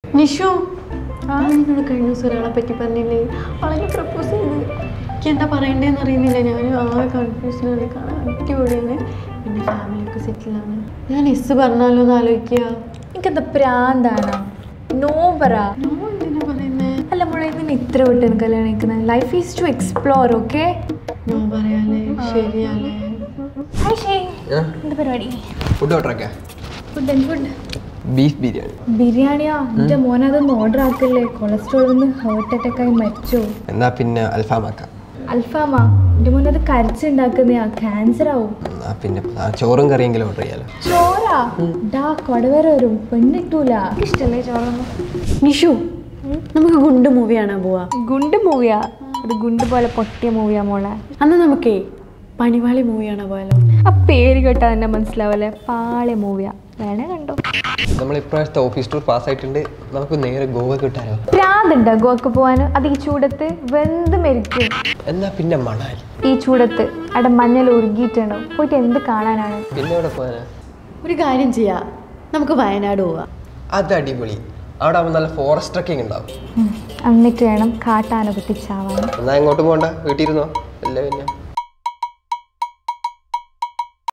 നിഷു ഞാൻ നിന്നോട് കഴിഞ്ഞ ദിവസം ഒരാളെ പറ്റി പറഞ്ഞില്ലേ അവളെ പ്രപ്പോസ് ചെയ്ത് എനിക്ക് എന്താ പറയണ്ടേന്ന് അറിയുന്നില്ല ഞാൻ ആകെ കൺഫ്യൂഷനാണ് കാണാൻ അടിപൊളിയാണ് പിന്നെ ഫാമിലിയൊക്കെ സെറ്റിലാണ് ഞാൻ എസ് പറഞ്ഞാലോ എന്ന് ആലോചിക്കുക എനിക്കെന്താ പ്രാന്താണോ നോ പറ നോ എന്തിനാ പറയുന്നേ അല്ല മോളെ ഇതിന് ഇത്ര വിട്ട് കല്യാണം കഴിക്കുന്നത് life is to explore okay no പറയാലേ ശരിയാലേ ഹായ് ഷെയ് എന്താ പരിപാടി ഫുഡ് ഓർഡർ ആക്കാം food and food beef biryani ബിരിയാണിയാ എൻ്റെ മോനെ അതൊന്ന് ഓർഡർ ആക്കല്ലേ കൊളസ്ട്രോൾ വന്ന് ഹാർട്ട് അറ്റാക്ക് ആയി മരിച്ചു എന്നാ പിന്നെ അൽഫാമാക്കാം അൽഫാമാ എൻ്റെ മോനെ അത് കരച്ചുണ്ടാക്കുന്നയാ ക്യാൻസർ ആവും എന്നാ പിന്നെ ആ ചോറും കറിയെങ്കിലും ഓർഡർ ചെയ്യാലോ ചോറാ ഡാ കൊടവര വരും പെണ്ണിട്ടൂല ഇഷ്ടല്ലേ ചോറൊന്നും നിഷു നമുക്ക് ഗുണ്ട് മൂവി കാണാൻ പോവാ ഗുണ്ട് മൂവിയാ അത് ഗുണ്ട് പോലെ പൊട്ടിയ മൂവിയാ മോളെ അന്ന് നമുക്കേ പണിവാളി മൂവി കാണാൻ പോയാലോ ആ പേര് കേട്ടാ തന്നെ മനസ്സിലാവല്ലേ പാളെ മൂവിയാ വേണേ കണ്ടോ നമ്മൾ ഇപ്രാവശ്യത്തെ ഓഫീസ് ടൂർ പാസ്സായിട്ടുണ്ട് നമുക്ക് നേരെ ഗോവ കിട്ടാലോ പ്രാന്തുണ്ടോ ഗോവക്ക് പോവാൻ അത് ഈ ചൂടത്ത് വെന്ത് മരിക്കും എന്നാ പിന്നെ മണാലി ഈ ചൂടത്ത് അവിടെ മഞ്ഞൾ ഉരുകിയിട്ടുണ്ടോ പോയിട്ട് എന്ത് കാണാനാണ് പിന്നെ എവിടെ പോകാനാ ഒരു കാര്യം ചെയ്യാം നമുക്ക് വയനാട് പോവാം അത് അടിപൊളി അവിടെ ആവുമ്പോൾ നല്ല ഫോറസ്റ്റ് ട്രക്കിംഗ് ഉണ്ടാവും എന്നിട്ട് വേണം കാട്ടാന കുത്തിച്ചാവാൻ എന്നാ എങ്ങോട്ടും പോകണ്ട വീട്ടിൽ ഇരുന്നോ അല്ല പിന്നെ